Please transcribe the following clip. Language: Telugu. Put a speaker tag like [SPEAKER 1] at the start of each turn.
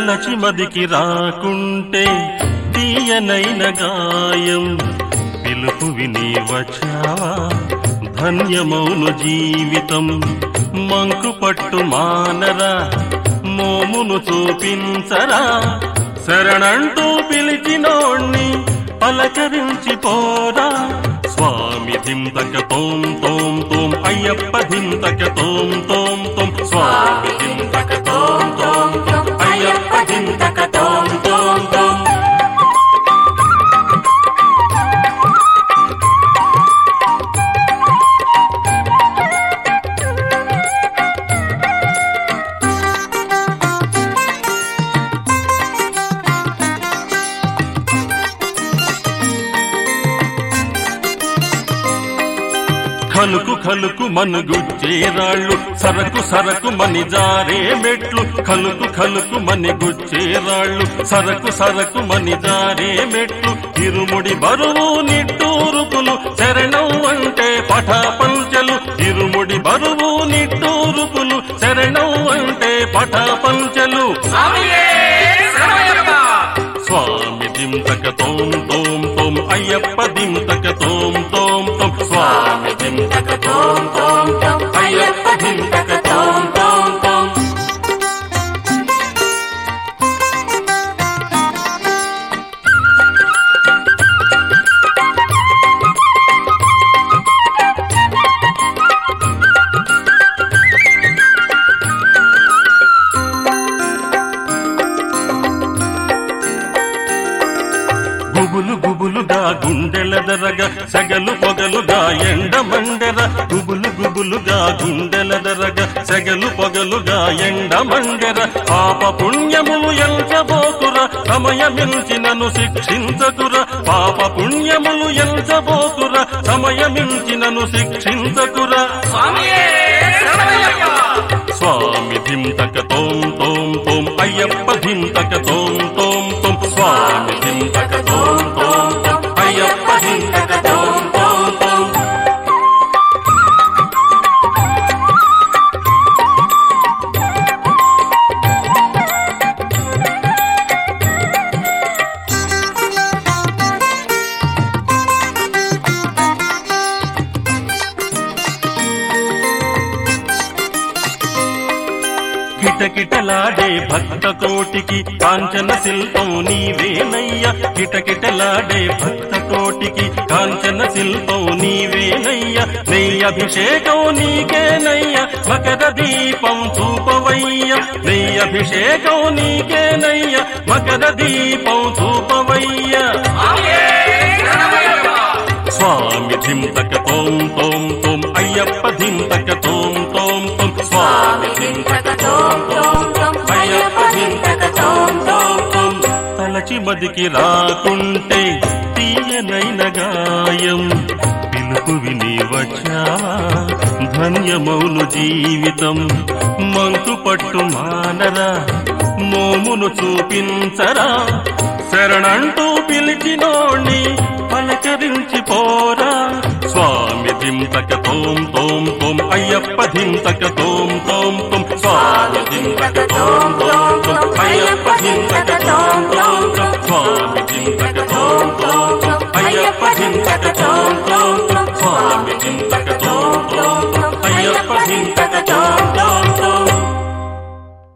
[SPEAKER 1] తలచి మదికి రాకుంటే తీయనైన గాయం పిలుపు విని వచ్చావా ధన్యమౌను జీవితం మంకు పట్టు మానరా మోమును చూపించరా శరణంటూ పిలిచినోణ్ణి పలకరించి పోరా స్వామి ధింతక తోం తోం తోం అయ్యప్ప ధింతక తోం తోం తోం స్వామి ధింతక తోం తోం తోం అయ్యప్ప ధింతక తోం తోం తోం ఖలుకు ఖలుకు మనుగుచ్చే రాళ్ళు సరకు సరకు మని జారే మెట్లు ఖలుకు ఖలుకు మని గుచ్చే రాళ్ళు సరకు సరకు మని జారే మెట్లు ఇరుముడి బరువు నిట్టూరుపులు శరణం అంటే పఠా పంచలు ఇరుముడి బరువు నిట్టూరుపులు శరణం అంటే పఠా పంచలు
[SPEAKER 2] స్వామియే శరణమయ్యప్ప
[SPEAKER 1] స్వామి దింతక తోం తోం తోం అయ్యప్ప దింతక తోం తోం తోం స్వామి దింతక తోం తోం తోం అయ్యప్ప దింతక తోం తోం తోం గుబులు గుబులుగా గుండెల దరగ సెగలు పొగలుగా ఎండ మండెర గుబులు గుబులుగా గుండెల దరగ సెగలు పొగలుగా ఎండ మండెర పాప పుణ్యములు ఎంచబోకుర సమయమించినను శిక్షించకుర పాప పుణ్యములు ఎంచబోకుర సమయమించినను శిక్షించకుర
[SPEAKER 2] స్వామియే శరణమయ్యప్ప
[SPEAKER 1] స్వామి ధింతక తోం తోం తోం అయ్యప్ప ధింతక తోం తోం తోం స్వామి ధింతక తోం తోం తోం అయ్యప్ప ధింతక తోం తోం తోం కిటకిటలాడే భక్త కోటికి కాంచన శిల్పం నీవేనయ్య కిటకిటలాడే భక్త కోటికి కాంచన శిల్పం నీవేనయ్య నెయ్య అభిషేకం నీకేనయ్య మకర దీపం చూపవయ్య నెయ్య అభిషేకం నీకేనయ్య మకర దీపం చూపవయ్య
[SPEAKER 2] స్వామియే శరణమయ్యప్ప
[SPEAKER 1] స్వామి ధింతక తోం తోం తోం అయ్యప్ప ధింతక తోం తోం తోం స్వామి ధింతక తోం తోం తోం అయ్యప్ప ధింతక తోం తోం తోం తలచి మదికి రాకుంటే తీయనైన గాయం పిలుపు విని వచ్చావా ధన్యమౌను జీవితం మంకు పట్టు మానరా మోమును చూపించరా శరణంటూ పిలిచినోణ్ణి పలకరించి పోరా స్వామి ధింతక తోం తోం తోం అయ్యప్ప ధింతక తోం తోం తోం స్వామి ధింతక తోం తోం